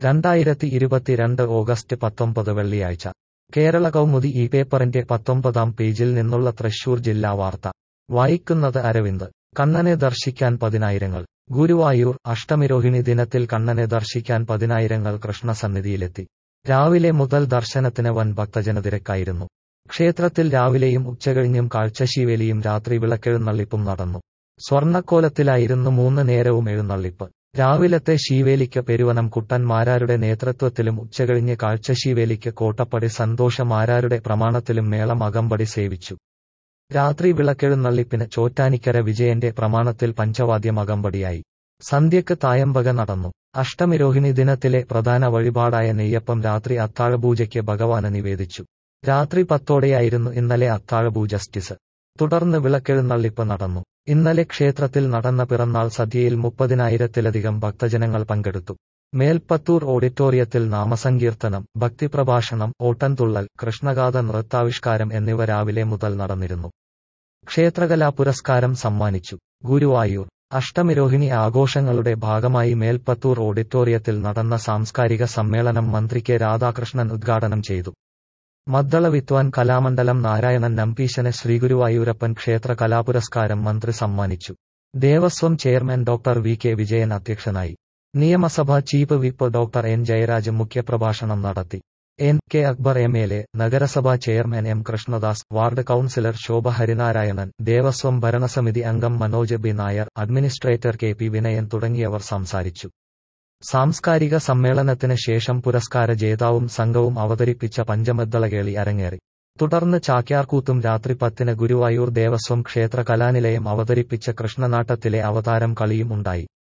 രണ്ടായിരത്തി ഇരുപത്തിരണ്ട് ഓഗസ്റ്റ് പത്തൊമ്പത് വെള്ളിയാഴ്ച കേരള കൗമുദി ഈ പേപ്പറിന്റെ പത്തൊമ്പതാം പേജിൽ നിന്നുള്ള തൃശൂർ ജില്ലാ വാർത്ത വായിക്കുന്നത് അരവിന്ദ് കണ്ണനെ ദർശിക്കാൻ പതിനായിരങ്ങൾ ഗുരുവായൂർ അഷ്ടമിരോഹിണി ദിനത്തിൽ കണ്ണനെ ദർശിക്കാൻ പതിനായിരങ്ങൾ കൃഷ്ണസന്നിധിയിലെത്തി രാവിലെ മുതൽ ദർശനത്തിന് വൻ ഭക്തജനതിരക്കായിരുന്നു ക്ഷേത്രത്തിൽ രാവിലെയും ഉച്ചകഴിഞ്ഞും കാഴ്ചശീവേലിയും രാത്രി വിളക്കെഴുന്നള്ളിപ്പും നടന്നു സ്വർണ്ണക്കോലത്തിലായിരുന്നു മൂന്ന് നേരവും എഴുന്നള്ളിപ്പ് രാവിലത്തെ ശീവേലിക്ക് പെരുവനം കുട്ടൻ മാരാരുടെ നേതൃത്വത്തിലും ഉച്ചകഴിഞ്ഞ് കാഴ്ചശീവേലിക്ക് കോട്ടപ്പടി സന്തോഷ മാരാരുടെ പ്രമാണത്തിലും മേളം അകമ്പടി സേവിച്ചു രാത്രി വിളക്കെഴുന്നള്ളിപ്പിന് ചോറ്റാനിക്കര വിജയന്റെ പ്രമാണത്തിൽ പഞ്ചവാദ്യം അകമ്പടിയായി സന്ധ്യക്ക് തായമ്പക നടന്നു അഷ്ടമിരോഹിണി ദിനത്തിലെ പ്രധാന വഴിപാടായ നെയ്യപ്പം രാത്രി അത്താഴപൂജയ്ക്ക് ഭഗവാന് നിവേദിച്ചു രാത്രി പത്തോടെയായിരുന്നു ഇന്നലെ അത്താഴപൂജ ജസ്റ്റിസ് തുടർന്ന് വിളക്കെഴുന്നള്ളിപ്പ് നടന്നു ഇന്നലെ ക്ഷേത്രത്തിൽ നടന്ന പിറന്നാൾ സദ്യയിൽ മുപ്പതിനായിരത്തിലധികം ഭക്തജനങ്ങൾ പങ്കെടുത്തു മേൽപ്പത്തൂർ ഓഡിറ്റോറിയത്തിൽ നാമസങ്കീർത്തനം ഭക്തിപ്രഭാഷണം ഓട്ടൻതുള്ളൽ കൃഷ്ണഗാഥ നൃത്താവിഷ്കാരം എന്നിവ രാവിലെ മുതൽ നടന്നിരുന്നു ക്ഷേത്രകലാ പുരസ്കാരം സമ്മാനിച്ചു ഗുരുവായൂർ അഷ്ടമിരോഹിണി ആഘോഷങ്ങളുടെ ഭാഗമായി മേൽപ്പത്തൂർ ഓഡിറ്റോറിയത്തിൽ നടന്ന സാംസ്കാരിക സമ്മേളനം മന്ത്രി കെ രാധാകൃഷ്ണൻ ഉദ്ഘാടനം ചെയ്തു മദ്ദള വിദ്വാൻ കലാമണ്ഡലം നാരായണൻ നമ്പീശന് ശ്രീഗുരുവായൂരപ്പൻ ക്ഷേത്ര കലാപുരസ്കാരം മന്ത്രി സമ്മാനിച്ചു Devaswom chairman doctor V K Vijayan അധ്യക്ഷനായി നിയമസഭാ chief whip doctor N Jayaraj മുഖ്യപ്രഭാഷണം നടത്തി N K Akbar M L A നഗരസഭാ chairman M Krishnadas ward councillor Shobha Harinarayanan Devaswom ഭരണസമിതി അംഗം Manoj B Nair administrator K P Vinayan തുടങ്ങിയവർ സംസാരിച്ചു സാംസ്കാരിക സമ്മേളനത്തിന് ശേഷം പുരസ്കാര ജേതാവും സംഘവും അവതരിപ്പിച്ച പഞ്ചമദ്ദളകേളി അരങ്ങേറി തുടർന്ന് ചാക്യാർകൂത്തും രാത്രി പത്തിന് ഗുരുവായൂർ ദേവസ്വം ക്ഷേത്ര കലാനിലയം അവതരിപ്പിച്ച കൃഷ്ണനാട്ടത്തിലെ അവതാരം കളിയും ഉണ്ടായി